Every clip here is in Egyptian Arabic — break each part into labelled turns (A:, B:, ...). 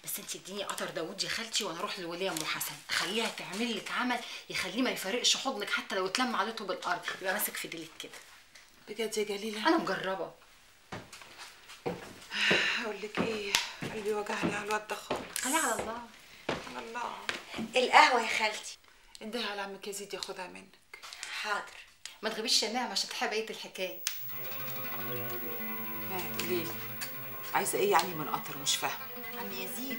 A: بس انت اديني قطر داوود يا خالتي وانا اروح للوليه ام حسن اخليها تعمل لك عمل يخليه ما يفارقش حضنك حتى لو اتلم عليته بالارض يبقى ماسك في ديلك كده
B: بجد يا جليله
A: انا مجربه
B: اقول لك ايه قلبي وجعني على الواد ده خالص
A: خليها على الله
B: على الله
C: القهوة يا خالتي
B: اديها على عمك يزيد ياخدها منك
C: حاضر
A: ما تغيبيش يا نعم عشان تحب بقيه الحكايه
B: ها قولي لي عايزه ايه يعني من قطر مش فاهمه
C: عم يزيد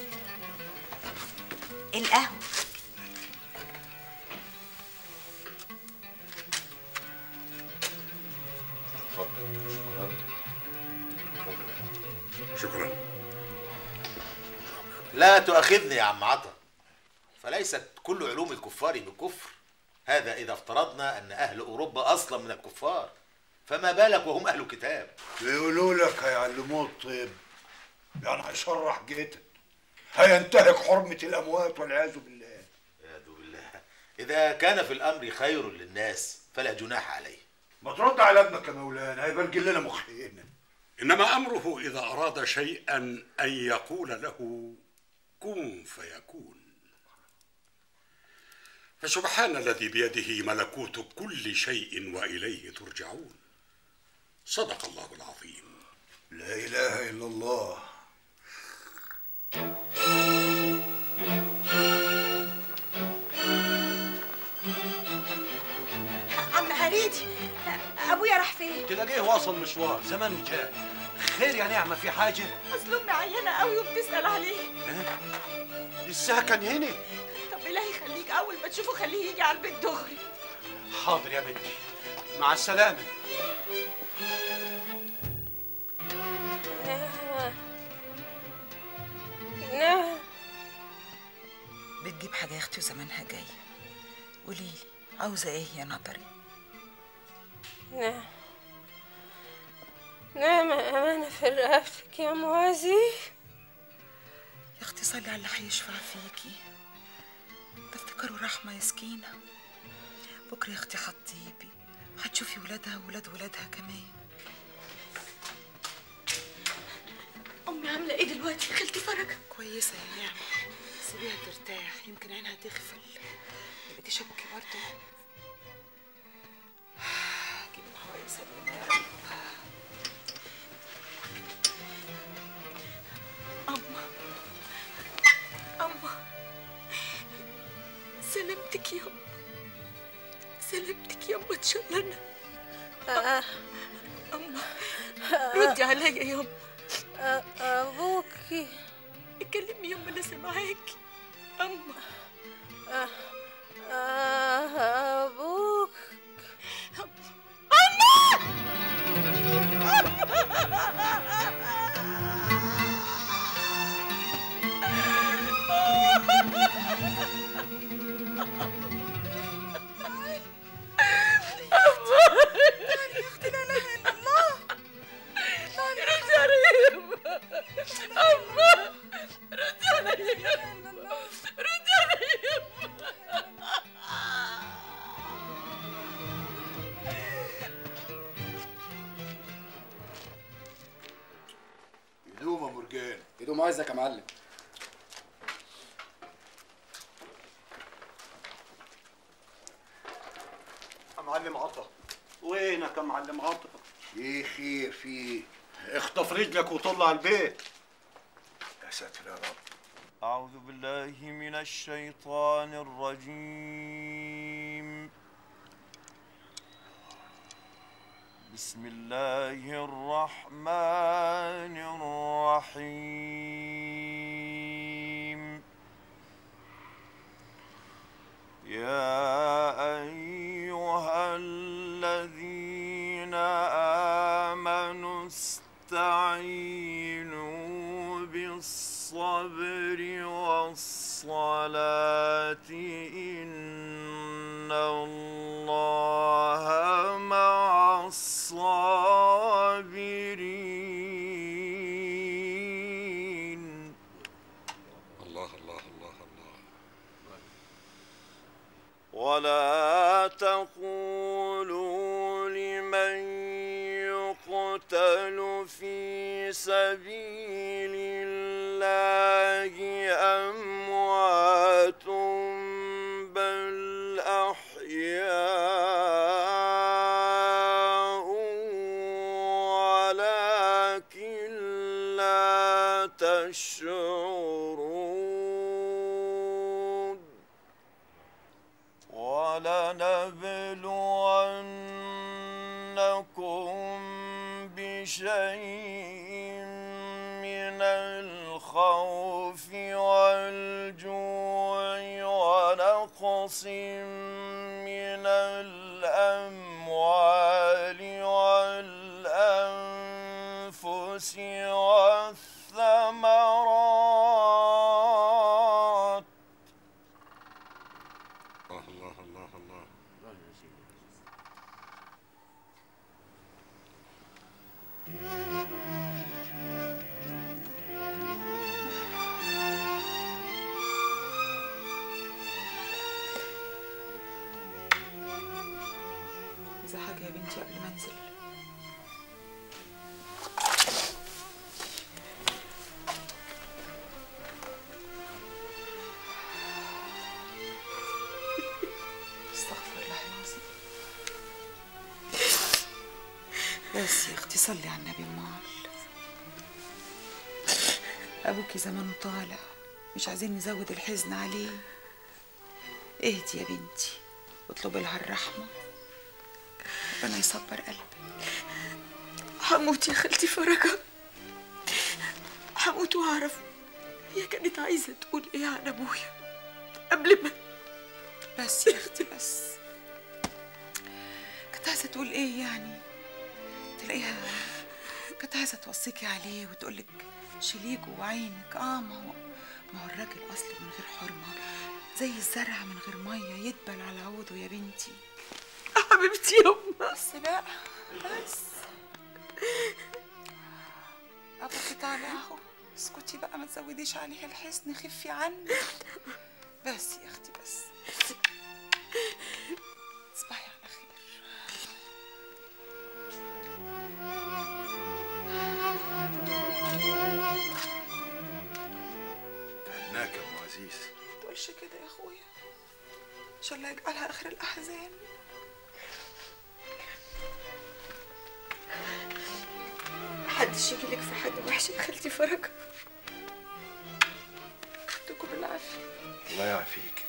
C: القهوة
D: شكرا
E: لا تؤاخذني يا عم عطا فليست كل علوم الكفار بالكفر هذا إذا افترضنا أن أهل أوروبا أصلا من الكفار فما بالك وهم أهل كتاب
F: بيقولوا لك هيعلموه الطب يعني هيشرح جيتك هينتهك حرمة الأموات والعياذ بالله
E: والعياذ بالله إذا كان في الأمر خير للناس فلا جناح عليه
F: ما ترد على ابنك يا مولانا هيبرجل لنا مخينا
D: إنما أمره إذا أراد شيئا أن يقول له كن فيكون فسبحان الذي بيده ملكوت كل شيء وإليه ترجعون صدق الله العظيم
F: لا إله إلا الله
C: عم هريدي ابويا راح فين
G: تلاقيه واصل مشوار زمان جاي خير يا نعمة في حاجة
C: اصل امي عيانه قوي وبتسال عليه
G: لسه كان هنا
C: طب الهي يخليك اول ما تشوفه خليه يجي على البيت دغري
G: حاضر يا بنتي مع السلامة
B: بتجيب حاجه يا اختي وزمانها جايه قولي لي عاوزه ايه يا نطري
H: نعم نعم أمانة في رقبتك يا موازي
B: يا اختي صلي على اللي هيشفع فيكي تفتكروا رحمه يا سكينه بكره يا اختي هتطيبي هتشوفي ولادها وولاد ولادها كمان
C: امي عامله ايه دلوقتي يا خالتي فرجه
B: كويسه يا نعمه سيبيها ترتاح يمكن عينها تغفل بقيتي شبكي برضه جيب الهواء سليمه يا رب
C: اما اما سلامتك يا أما سلامتك يا أما تشلنا أما ردي عليا يا أما
H: أبوكي
C: اتكلمي يا أما أنا سامعاكي أما
H: أبوك
C: ردي عليا أما ردي عليا ردي عليا
F: يدوم يا مرجان
I: يدوم عايزك يا معلم
G: يا معلم عطا وينك يا معلم عطا
F: ايه خير في ايه
G: اخطف رجلك وطلع البيت
F: يا ساتر يا رب
J: أعوذ بالله من الشيطان الرجيم بسم الله الرحمن الرحيم يا أيها الذين آمنوا استعينوا بالصبر والصلاة إن الله مع الصابرين
D: الله الله الله الله
J: ولا تقولوا لمن يقتل في سبيل الله الله أموات بل أحياء ولكن لا تشعرون ولنبلونكم بشيء من الخوف والجوع ونقص من الأموال والأنفس والثمرات
D: الله الله الله
B: إذا حاجة يا بنتي قبل ما انزل استغفر الله العظيم بس يا اختي صلي على النبي امال ابوكي زمانه طالع مش عايزين نزود الحزن عليه اهدي يا بنتي واطلبي لها الرحمه ربنا يصبر قلبك
C: هموت يا خالتي فرجة هموت واعرف هي كانت عايزة تقول ايه عن ابويا قبل ما
B: بس يا اختي بس كانت عايزه تقول ايه يعني تلاقيها كانت عايزه توصيكي عليه وتقولك شيليه جوا عينك اه ما هو ما هو الراجل اصله من غير حرمه زي الزرع من غير ميه يدبل على عوده يا بنتي
C: حبيبتي يا أمه
B: بس بقى بس ابوكي طالع اهو اسكتي بقى ما تزوديش عليها الحزن خفي عني بس يا اختي بس تصبحي على خير
F: هناك يا ام عزيز
B: تقولش كده يا اخويا ان شاء الله يجعلها اخر الاحزان
C: محدش يجيلك في حاجة وحشة يا خالتي فرجة
B: تكون بالعافيه
F: الله يعافيك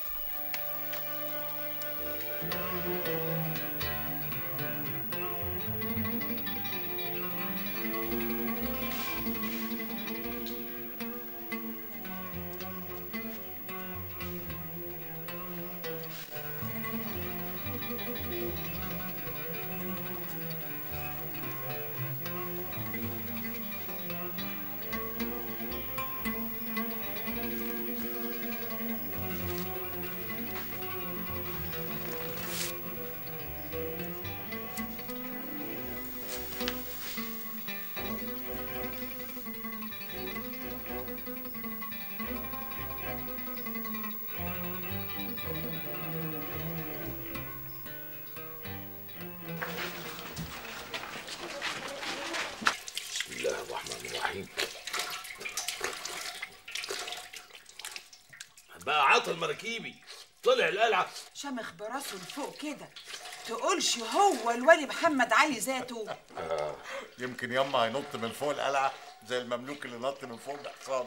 E: بسم الله الرحمن الرحيم بقى عاطل مراكيبي طلع القلعه
B: شمخ براسه لفوق كده تقولش هو الولي محمد علي ذاته
I: يمكن يما هينط من فوق القلعه زي المملوك اللي نط من فوق الحصان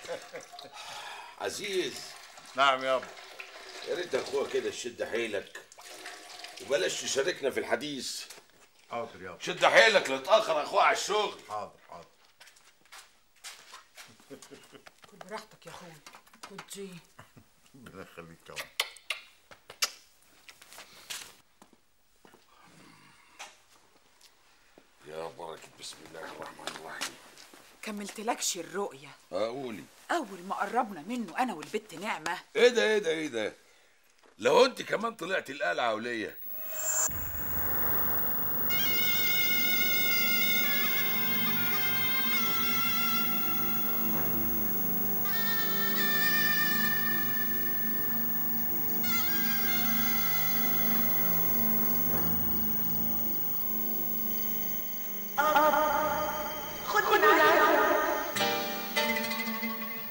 E: عزيز
I: نعم يابا
E: يا ريت اخويا كده شد حيلك وبلاش تشاركنا في الحديث
I: حاضر يابا
E: شد حيلك لا تاخر اخويا على الشغل
I: حاضر حاضر
B: كل براحتك يا اخويا خد دي
I: ربنا يخليك يابا
E: يا بركة بسم الله الرحمن الرحيم
B: كملتلكش الرؤية
E: قولي
B: أول ما قربنا منه أنا والبت نعمة
E: ايه ده ايه ده ايه ده لو انت كمان طلعت القلعه وليا
C: خدني معاك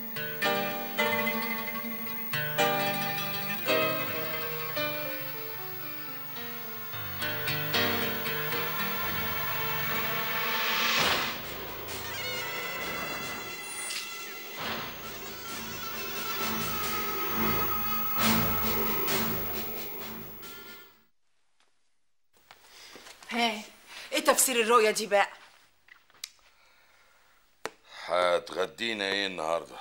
B: تفسير الرؤية دي بقى
K: هتغدينا ايه النهارده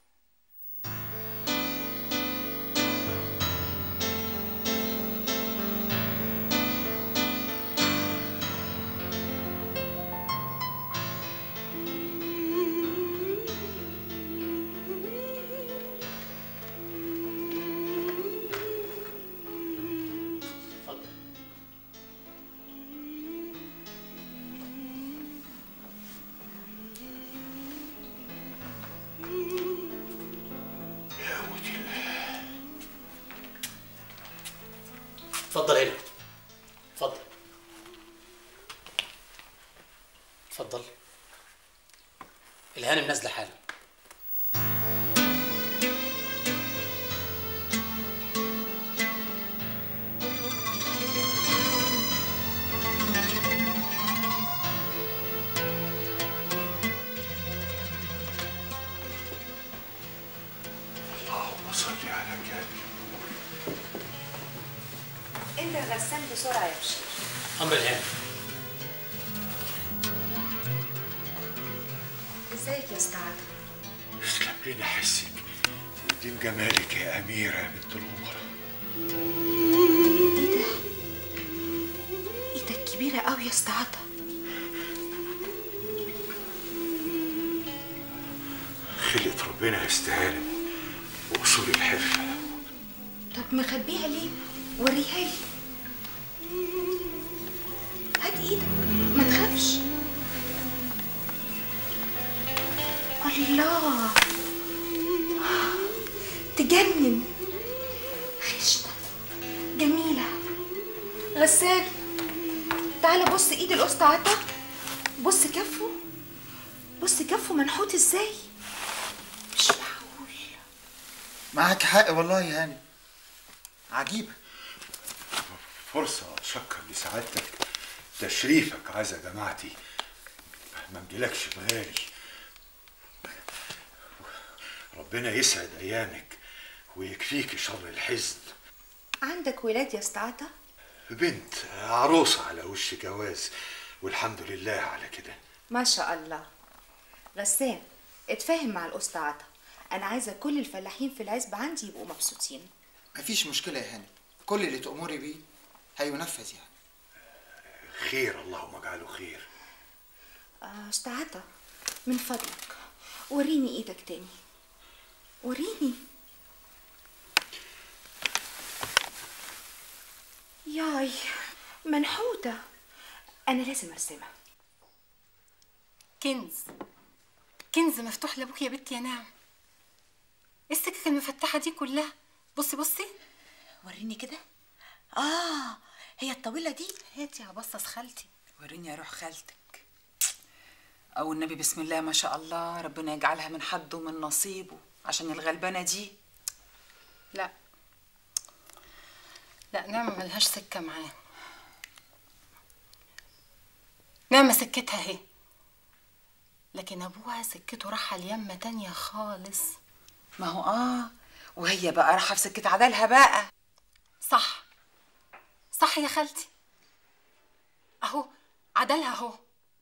L: اتفضل هنا اتفضل اتفضل الهانم نازله حالا
F: اللهم صل على كامل
M: انت يا غسان بسرعه يا بشير
L: امر الهانم
M: ازيك يا استعاده
F: يسلم لنا حسك ودين جمالك يا أميرة بنت الأمراء
M: ايه ده ايدك كبيره قوي يا استعاده
F: خلقة ربنا يستهانم وأصول الحرفة
M: طب مخبيها ليه وريها لي هات ايدك ما تخافش الله تجنن خشنة جميلة غسان تعالى بص ايد القسط عطا بص كفه بص كفه منحوت ازاي مش معقول
N: معاك حق والله يا هاني عجيبة
F: فرصة أشكر لسعادتك تشريفك عايز جماعتي ما مجيلكش بغالي ربنا يسعد أيامك ويكفيك شر الحزن
M: عندك ولاد يا استعاطة
F: بنت عروسة على وش جواز والحمد لله على كده
M: ما شاء الله غسان اتفاهم مع الأسطى عطا أنا عايزة كل الفلاحين في العزب عندي يبقوا مبسوطين
N: مفيش مشكلة يا هاني كل اللي تأمري بيه هينفذ يعني
F: خير اللهم اجعله خير
M: آه، أسطى عطا من فضلك وريني إيدك تاني وريني ياي منحوتة أنا لازم أرسمها
A: كنز كنز مفتوح لابوك يا بنتي يا نعم ايه السكك المفتحه دي كلها بصي بصي
B: وريني كده اه هي الطويلة دي
A: هاتي يا بصص خالتي
B: وريني يا روح خالتك او النبي بسم الله ما شاء الله ربنا يجعلها من حد ومن نصيبه عشان الغلبانة دي
A: لا لا نعمة ملهاش سكة معاه نعمة سكتها اهي لكن ابوها سكته راح اليمة تانية خالص
B: ما هو اه وهي بقى رايحة في سكة عدالها بقى
A: صح صح يا خالتي اهو عدلها اهو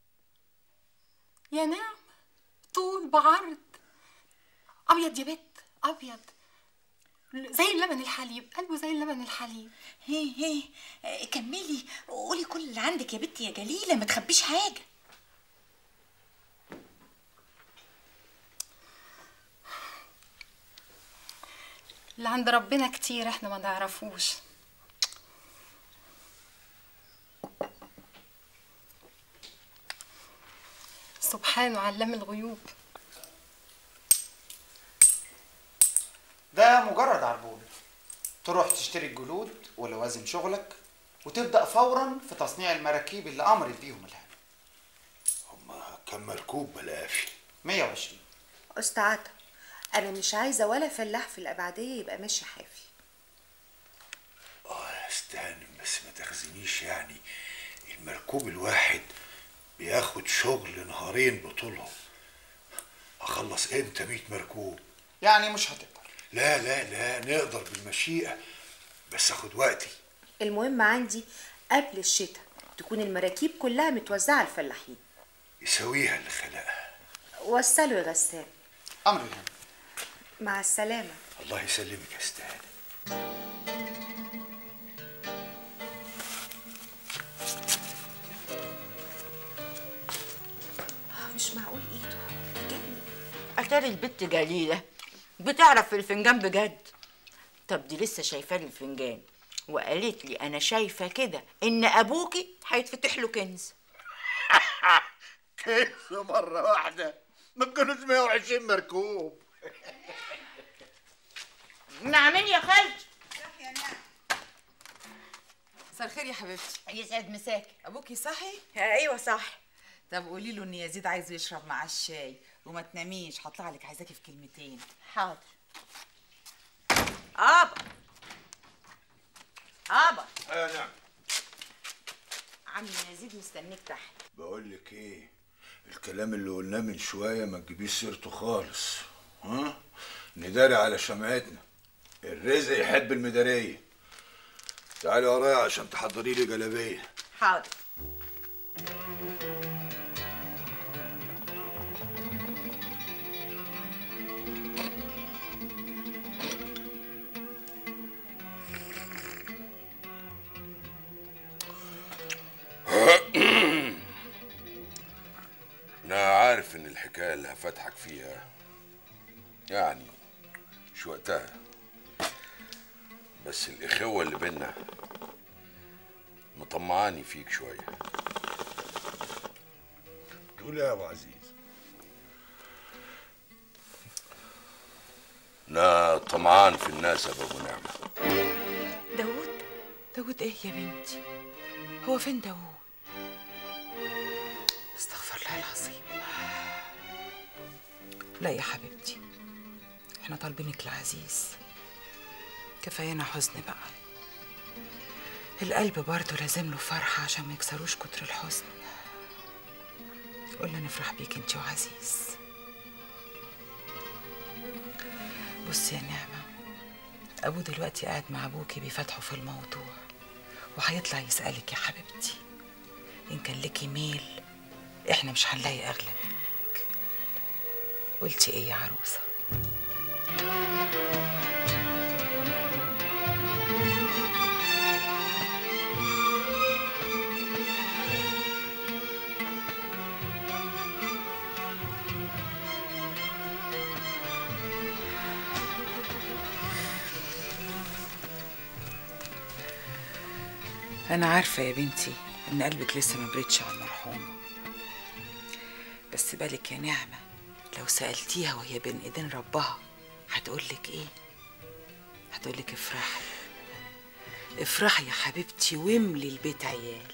A: يا نعم طول بعرض ابيض يا بت ابيض زي اللبن الحليب قلبه زي اللبن الحليب
B: هي هي آه، كملي قولي كل اللي عندك يا بنتي يا جليلة ما تخبيش حاجة
A: اللي عند ربنا كتير احنا ما نعرفوش سبحانه علام الغيوب
N: ده مجرد عربون تروح تشتري الجلود ولوازم شغلك وتبدأ فورا في تصنيع المراكيب اللي أمرت بيهم الهنا
F: هما كم مركوب بلافي
N: 120
M: أسطى عطا أنا مش عايزة ولا فلاح في الأبعدية يبقى ماشي حافي
F: اه استهانم بس ما تخزنيش يعني المركوب الواحد بياخد شغل نهارين بطولهم اخلص امتى 100 مركوب
N: يعني مش هتقدر
F: لا لا لا نقدر بالمشيئة بس اخد وقتي
M: المهم عندي قبل الشتاء تكون المراكيب كلها متوزعة على الفلاحين
F: يسويها اللي خلقها
M: وصلوا يا غسان
N: أمر الهم
M: مع السلامة
F: الله يسلمك يا استاذ
M: مش معقول ايده تجنن
O: اتاري البت جليله بتعرف في الفنجان بجد طب دي لسه شايفاه لي الفنجان وقالت لي انا شايفه كده ان ابوكي هيتفتح له كنز
I: كيف مرة واحدة ما كانوش 120 مركوب
O: نعمين يا خالتي
B: مساء الخير يا حبيبتي
O: يسعد مساكي
B: ابوكي صحي
O: ايوه صح
B: طب قولي له ان يزيد عايز يشرب معاه الشاي وما تناميش هطلع لك عايزاكي في كلمتين
O: حاضر ابا ابا
F: ايوه نعم
O: عم يزيد مستنيك تحت
F: بقول لك ايه الكلام اللي قلناه من شويه ما تجيبيش سيرته خالص ها نداري على شمعتنا الرزق يحب المداريه تعالي ورايا عشان تحضري لي جلابيه
O: حاضر
K: انا عارف ان الحكايه اللي هفتحك فيها يعني مش وقتها بس الاخوه اللي بينا مطمعاني فيك شويه
F: تقول ايه يا ابو عزيز
K: انا طمعان في الناس يا ابو نعمه
B: داوود داوود ايه يا بنتي هو فين داوود استغفر الله العظيم لا يا حبيبتي احنا طالبينك العزيز كفايانا حزن بقى القلب برضه لازم له فرحة عشان ما يكسروش كتر الحزن قلنا نفرح بيك انت وعزيز بصي يا نعمة أبو دلوقتي قاعد مع أبوكي بيفتحوا في الموضوع وهيطلع يسألك يا حبيبتي إن كان ليكي ميل إحنا مش هنلاقي أغلى منك قلتي إيه يا عروسة أنا عارفة يا بنتي إن قلبك لسه ما بردش على المرحومة بس بالك يا نعمة لو سألتيها وهي بين إيدين ربها هتقولك إيه؟ هتقولك افرحي افرحي يا حبيبتي واملي البيت عيال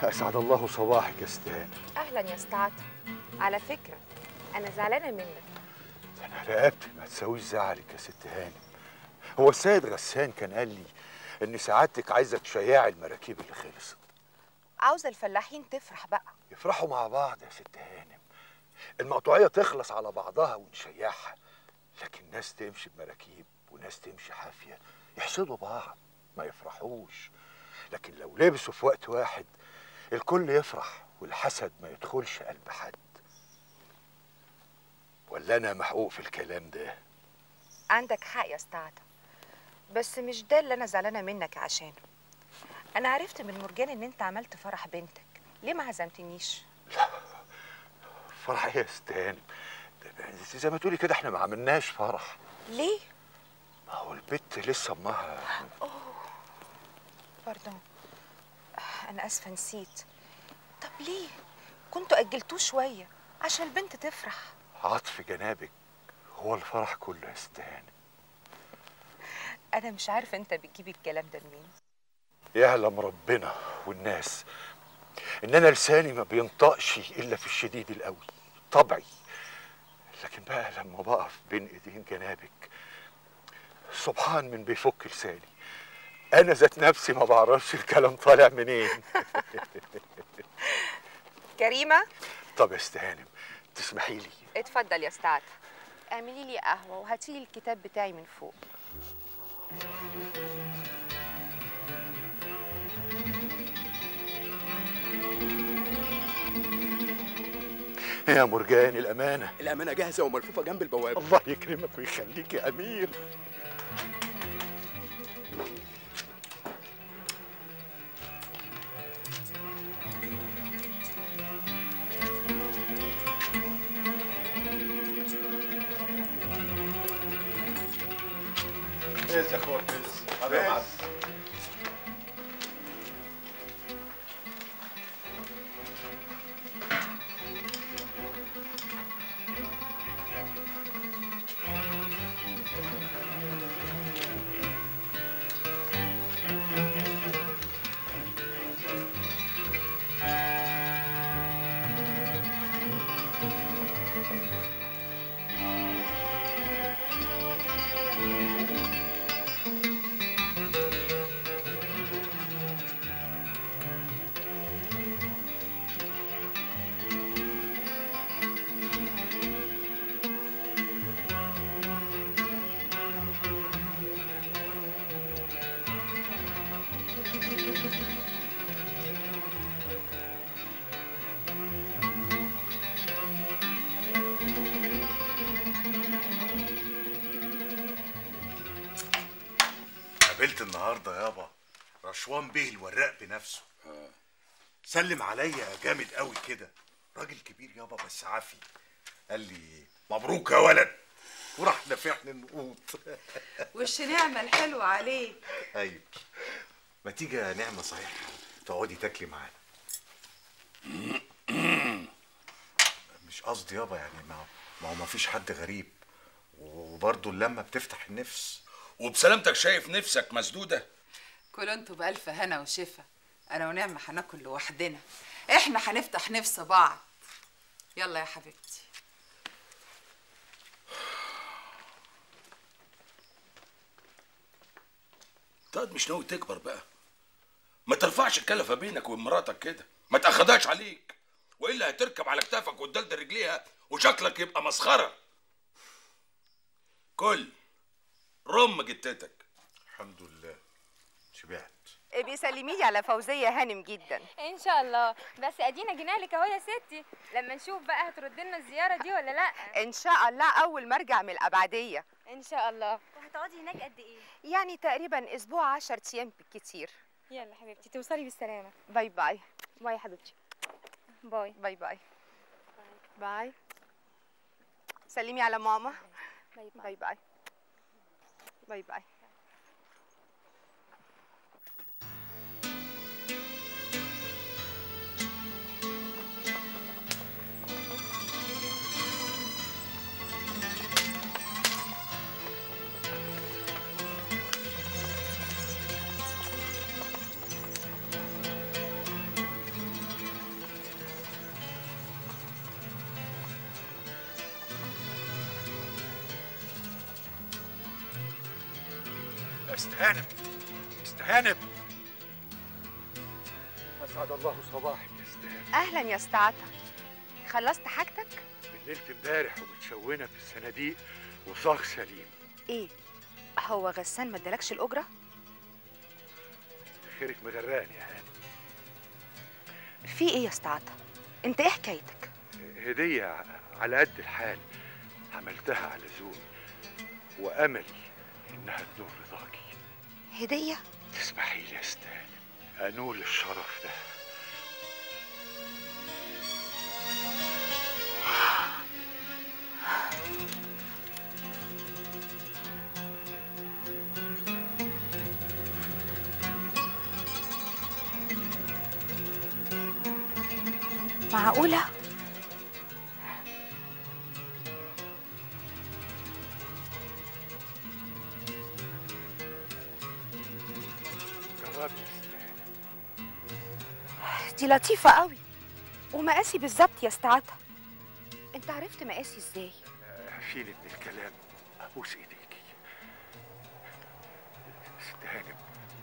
F: اسعد الله صباحك يا استهانه
P: اهلا يا استعاطة على فكرة انا زعلانة منك
F: انا رقبتي ما تساويش زعلك يا ست هانم هو السيد غسان كان قال لي ان سعادتك عايزه تشيعي المراكيب اللي خلصت
P: عاوزة الفلاحين تفرح بقى
F: يفرحوا مع بعض يا ست هانم المقطوعيه تخلص على بعضها ونشيعها لكن ناس تمشي بمراكيب وناس تمشي حافيه يحسدوا بعض ما يفرحوش لكن لو لبسوا في وقت واحد الكل يفرح والحسد ما يدخلش قلب حد ولا انا محقوق في الكلام ده
P: عندك حق يا استعاطة بس مش ده اللي انا زعلانة منك عشانه انا عرفت من مرجان ان انت عملت فرح بنتك ليه ما عزمتنيش
F: فرح يا ست هانم ده- ده زي ما تقولي كده احنا ما عملناش فرح
P: ليه
F: ما هو البت لسه امها
P: باردون انا اسفة نسيت طب ليه كنتوا اجلتوه شوية عشان البنت تفرح
F: عطف جنابك هو الفرح كله يا ست هانم
P: انا مش عارفة انت بتجيب الكلام ده منين
F: يعلم ربنا والناس ان انا لساني ما بينطقش الا في الشديد القوي طبعي لكن بقى لما بقف بين ايدين جنابك سبحان من بيفك لساني انا ذات نفسي ما بعرفش الكلام طالع منين
P: كريمة
F: طب يا ست هانم تسمحي لي
P: اتفضل يا استعاطة اعملي لي قهوة وهاتي لي الكتاب بتاعي من فوق
F: يا مرجان الامانه
Q: الأمانة جاهزة وملفوفة جنب البوابة
F: الله يكرمك ويخليك يا امير
I: ايش يا اخويا بس هذا
F: بس.
I: معك.
R: قابلت النهارده يابا رشوان بيه الوراق بنفسه سلم عليا جامد قوي كده راجل كبير يابا بس عافي قال لي مبروك يا ولد وراح دافعني النقوط
B: وش نعمة الحلوة عليك
R: ايوه ما تيجي يا نعمه صحيح تقعدي تاكلي معانا مش قصدي يابا يعني ما ما هو ما فيش حد غريب وبرضه اللمه بتفتح النفس
K: وبسلامتك شايف نفسك مسدوده
B: كلوا انتوا بألف هنا وشفا أنا ونعمة هناكل لوحدنا إحنا هنفتح نفس بعض يلا يا حبيبتي
K: طيب مش ناوي تكبر بقى ما ترفعش الكلفه بينك وبين مراتك كده ما تاخدهاش عليك والا هتركب على كتافك وتدلدل رجليها وشكلك يبقى مسخره كل رم جتتك
R: الحمد لله شبعت
P: بيسلمي لي على فوزية هانم جدا
S: ان شاء الله بس ادينا جينا لك اهو يا ستي لما نشوف بقى هترد لنا الزياره دي ولا لا
P: ان شاء الله اول ما ارجع من الابعدية
S: ان شاء الله وهتقعدي هناك قد ايه
P: يعني تقريبا اسبوع عشر ايام بالكتير
S: يلا حبيبتي توصلي بالسلامه
P: باي باي باي يا حبيبتي
S: باي
P: باي باي باي سلمي على ماما
S: باي
P: باي باي باي باي
F: استهانم استهانم اسعد الله صباحك يا استهانم
P: اهلا يا استعطى خلصت حاجتك
F: من ليله امبارح ومتشونه في الصناديق وصاغ سليم
P: ايه هو غسان ما ادالكش الاجره
F: خيرك مغرقان يا هاني
P: في ايه يا استعطى انت ايه حكايتك
F: هديه ع- على قد الحال عملتها على ذوقي واملي انها تنور رضاكي
P: هديه
F: تسمحي لي يا استهانم انول الشرف ده
P: معقوله
F: جربي يا استهانم
P: دي لطيفه قوي ومقاسي بالظبط يا استعطى انت عرفت مقاسي ازاي
F: عفيني من الكلام ابوس ايديكي ست هانم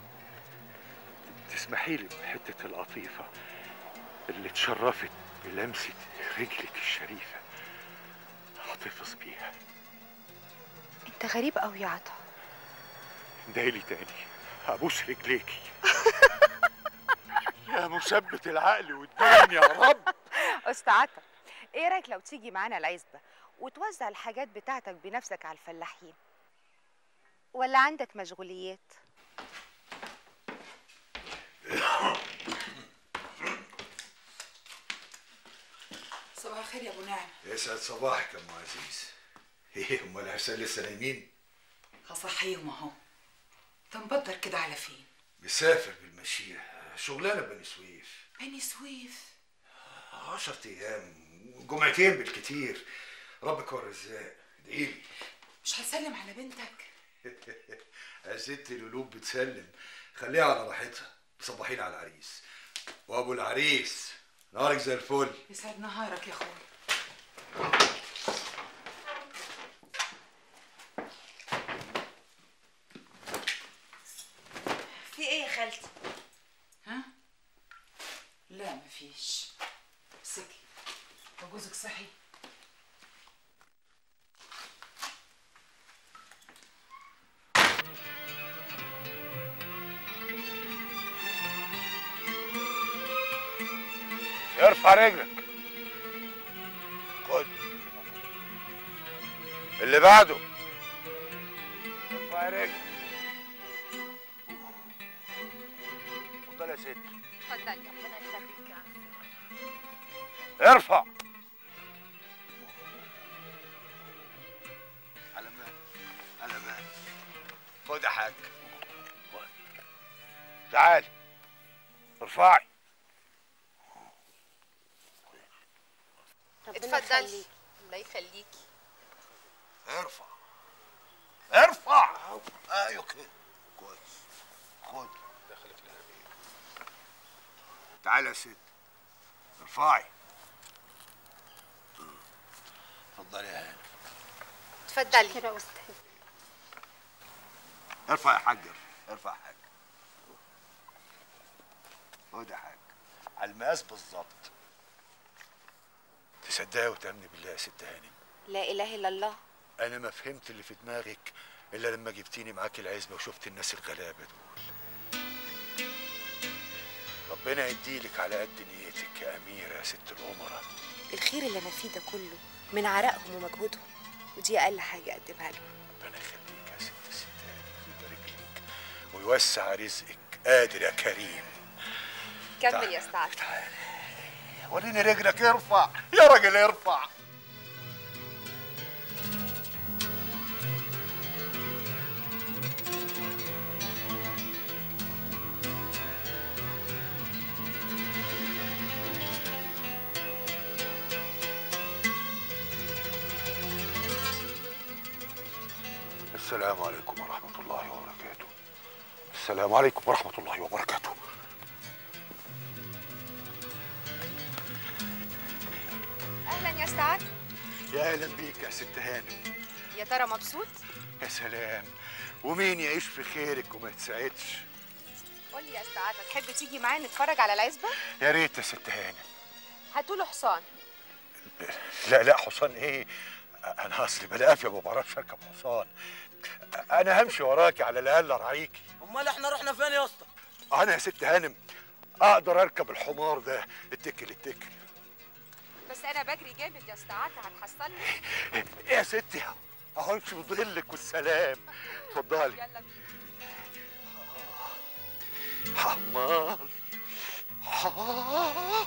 F: تسمحي لي بحته القطيفه اللي اتشرفت بلمسه رجلك الشريفه احتفظ بيها
P: انت غريب قوي يا عطا
F: اندهلي تاني ابوس رجليكي يا مثبت العقل والدين يا رب
P: استعطى ايه رايك لو تيجي معانا العزبه وتوزع الحاجات بتاعتك بنفسك على الفلاحين ولا عندك مشغوليات
B: صباح الخير يا ابو نعم
F: يسعد صباحك يا ام عزيز ايه امال العرسان لسه نايمين
B: هصحيهم اهو تنبدر كده على فين
F: مسافر بالمشيئة شغلانة بني سويف
B: بني سويف
F: عشرة أيام جمعتين بالكتير ربك هو الرزاق ادعيلي
B: مش هتسلم على بنتك
F: يا ست القلوب بتسلم خليها على راحتها صباحين على العريس وابو العريس نهارك زي الفل
B: يسعد نهارك يا اخويا
O: في ايه يا خالتي
B: ها لا مفيش سكي هو جوزك صحي
F: ارفع رجلك خد اللي بعده ارفع رجلك اتفضل يا ست
P: اتفضل ربنا يخليك يا عم
F: ارفع على مال على مال خد يا حاج خد. تعالي ارفعي
P: اتفضلي الله يخليكي
F: ارفع ارفع ايوه كده كويس خد دخلت تعالى يا ست ارفعي اتفضلي يا هاني
P: اتفضلي كده استاذ
F: ارفع يا حاج ارفع يا حاج خد يا حاج على المقاس بالظبط تصدقي وتأمني بالله يا ست هانم
P: لا اله الا الله
F: انا ما فهمت اللي في دماغك الا لما جبتيني معاك العزبه وشفت الناس الغلابه دول ربنا يديلك على قد نيتك يا اميره يا ست الامراء
P: الخير اللي انا فيه ده كله من عرقهم ومجهودهم ودي اقل حاجه اقدمها لهم
F: ربنا يخليك يا ست الستات ويبارك لك ويوسع رزقك قادر يا كريم
P: كمل يا استاذ
F: وريني رجلك ارفع يا راجل ارفع السلام عليكم ورحمة الله وبركاته السلام عليكم ورحمة الله وبركاته
P: اهلا يا سعد
F: يا أهلا بيك يا ست هانم
P: يا ترى مبسوط
F: يا سلام
R: ومين يعيش في خيرك وما يتسعدش
P: قول لي يا استاذ تحب تيجي معايا نتفرج على العزبه
R: يا ريت يا ست هانم
P: هاتوله حصان
R: لا لا حصان ايه انا اصلي بالافيا ما بعرفش اركب حصان انا همشي وراكي على الاقل ارعيكي
G: امال احنا رحنا فين يا اسطى
R: انا يا ست هانم اقدر اركب الحمار ده اتكل اتكل
P: بس انا بجري جامد يا استاذ هتحصلني
R: ايه يا ستي اهو امشي بظلك والسلام اتفضلي
P: يلا
R: حمار حمار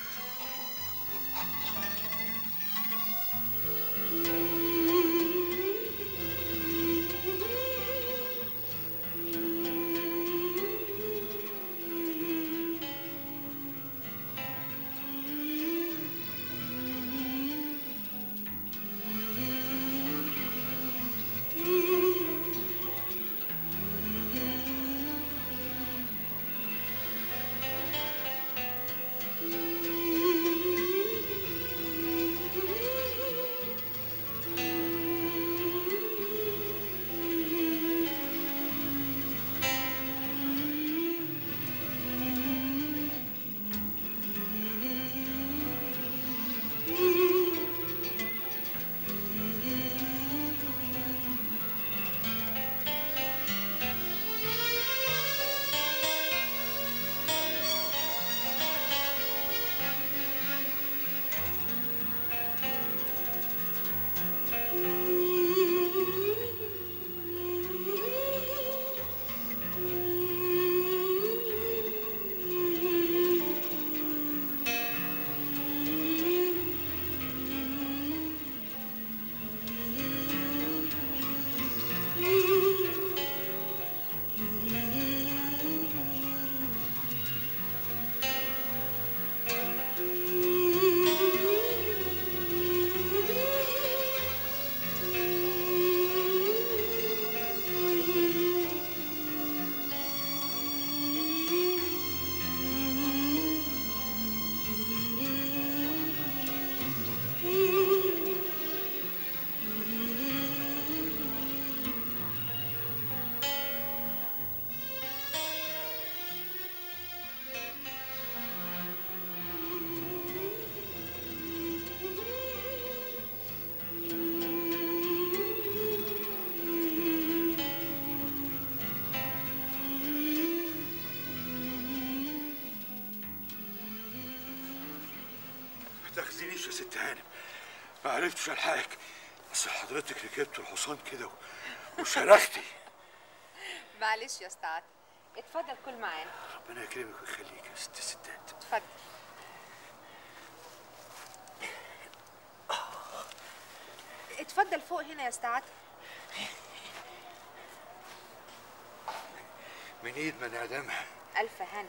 R: ما تاخذينيش يا ست هانم ما عرفتش الحقك بس حضرتك ركبت الحصان كده و- وشرختي
P: معلش يا استاذ اتفضل كل معانا
R: ربنا يكرمك ويخليك يا ست الستات
P: اتفضل اتفضل فوق هنا يا استاذ
R: من ايد من اعدامها
P: الف هنا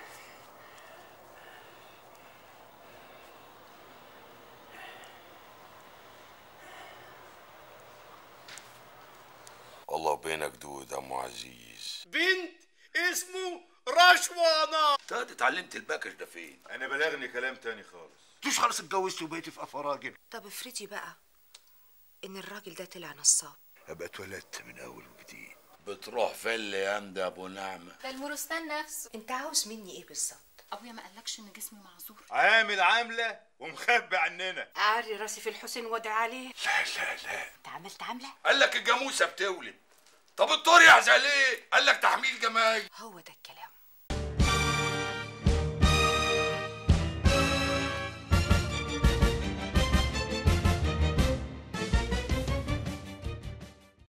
K: والله بينك دود يا ام عزيز
G: بنت اسمه رشوانة
K: انت اتعلمت الباكش ده فين
R: انا بلغني كلام تاني خالص انتوش خلاص اتجوزت وبقيتي في افراجل
P: طب افرضي بقى ان الراجل ده طلع نصاب
R: ابقى اتولدت من اول وجديد
K: بتروح فين الايام ده يا ابو نعمه
A: ده المورستان نفسه
P: انت عاوز مني ايه بالظبط
A: ابويا ما قالكش ان جسمي معذور
R: عامل عامله ومخبي عننا
P: اعري راسي في الحسين وادعي عليه
K: لا لا لا
P: انت عملت عامله
K: قال لك الجاموسه بتولد طب الدور يحزق ليه قال لك تحميل جمايل
P: هو ده الكلام